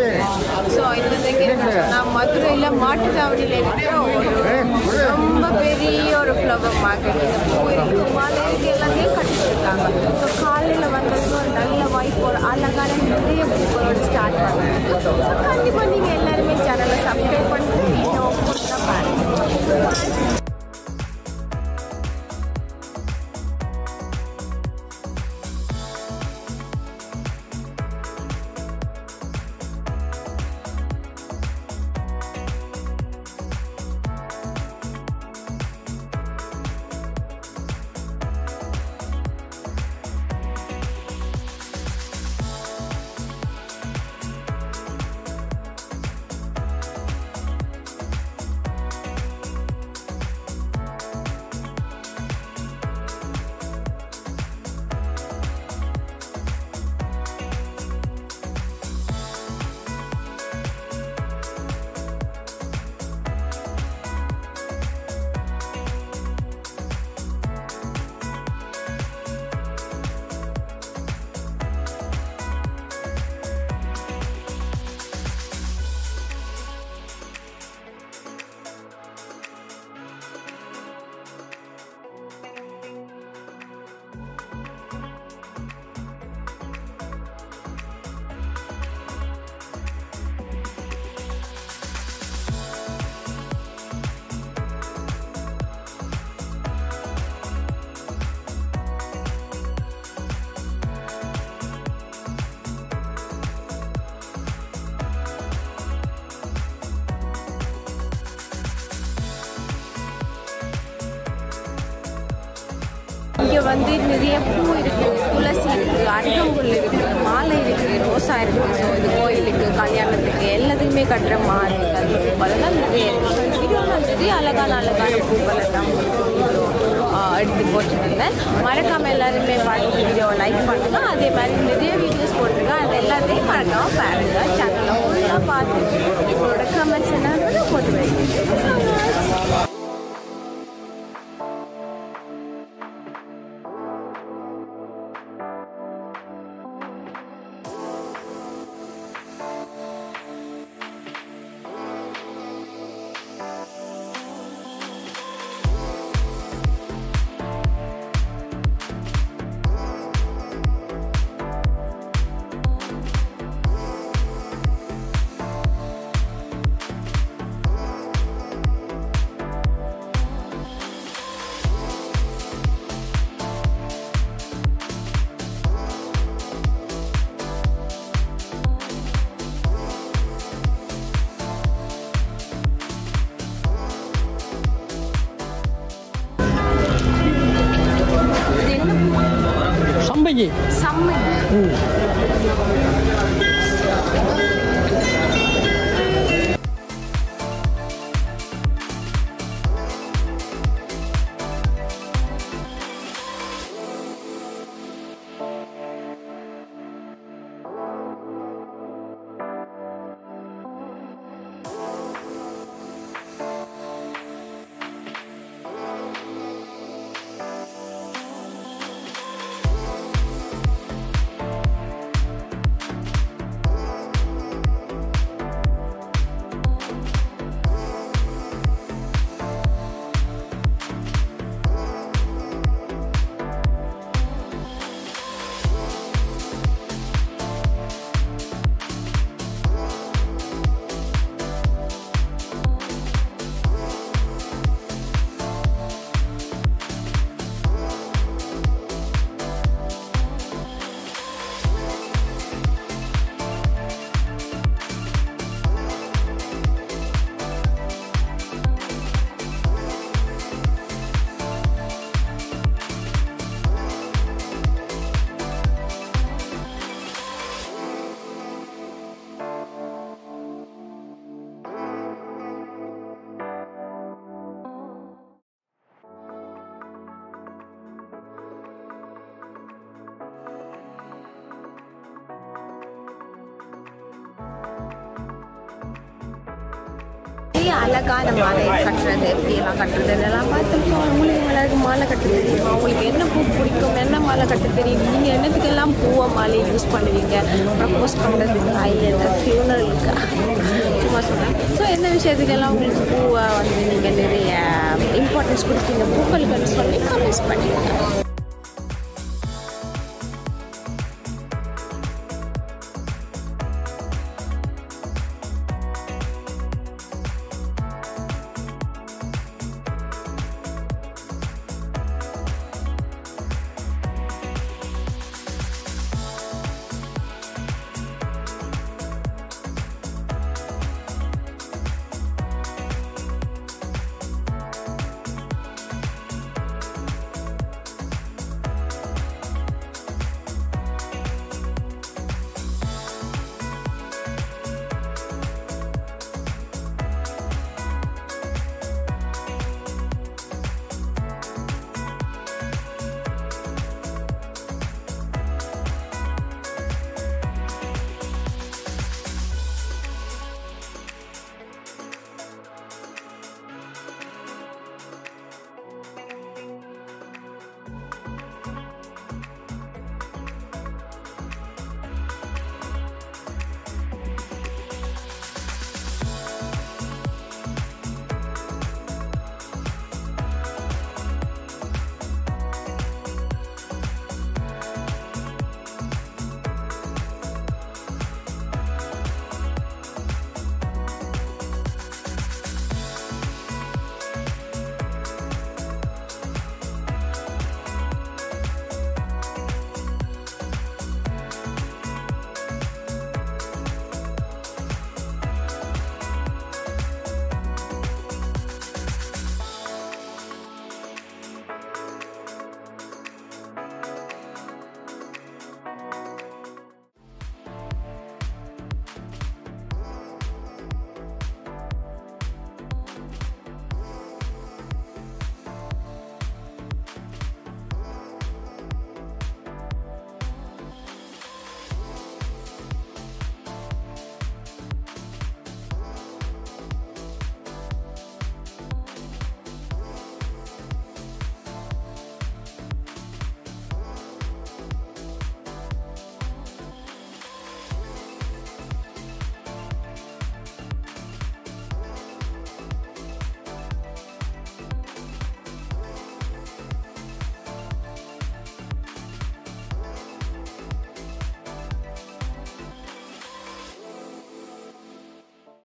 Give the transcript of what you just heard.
So இது வந்து நான் மதுரையில் மாட்டுத்தாவடியில் இருக்கிற ஒரு ரொம்ப பெரிய ஒரு ஃப்ளவர் மார்க்கெட் இந்த பூ இருக்கு மாலை இருக்கு எல்லாத்தையும் கட்டிட்டுருக்காங்க ஸோ காலையில் வந்தது ஒரு நல்ல வாய்ப்பு ஒரு அழகான நிறைய பூக்களோட ஸ்டார்ட் பண்ணுறது ஸோ கண்டிப்பாக நீங்கள் எல்லாருமே சேனலை சப்ஸ்கிரைப் பண்ணிட்டு வீடியோ போட்டு பாருங்கள் இங்கே வந்து நிறைய பூ இருக்குது துளசி இருக்குது அருகம்புல் இருக்குது மாலை இருக்குது ரோசா இருக்குது ஸோ இது கோயிலுக்கு கல்யாணத்துக்கு எல்லாத்துக்குமே கட்டுற மாலை கல் பூக்கள்லாம் நிறைய இருக்குது ஸோ வீடியோவில் வந்துட்டு அழகான அழகான பூக்களை தான் வீடியோ எடுத்து போட்டுருந்தேன் மறக்காமல் எல்லாருமே பார்த்து வீடியோவை லைக் பண்ணுங்க அதே மாதிரி நிறைய வீடியோஸ் போட்டிருக்கேன் அது எல்லாத்தையும் மறக்காமல் பாருங்கள் சேனலை ஃபுல்லாக பார்த்துட்டு உங்களோட கமெண்ட்ஸ் என்ன போட்டு வைங்க இது என்ன பூ? சம்பங்கி சம்மங்கி நிறைய அழகான மாலை கட்டுறது எப்படியெல்லாம் கட்டுறது இதெல்லாம் பார்த்துருக்கோம் உங்களுக்கு எல்லாருக்கும் மாலை கட்ட தெரியுமா உங்களுக்கு என்ன பூ பிடிக்கும் என்ன மாலை கட்ட தெரியும் நீங்கள் என்னத்துக்கெல்லாம் பூவை மாலை யூஸ் பண்ணுவீங்க ப்ரப்போஸ் பண்ணுறதுக்கு இல்லை ஃபியூனரல் எந்த விஷயத்துக்கெல்லாம் உங்களுக்கு பூவை வந்து நீங்கள் நிறைய இம்பார்ட்டன்ஸ் கொடுப்பீங்க பூக்களுக்குன்னு சொல்லி கமெண்ட்ஸ் பண்ணிடுங்க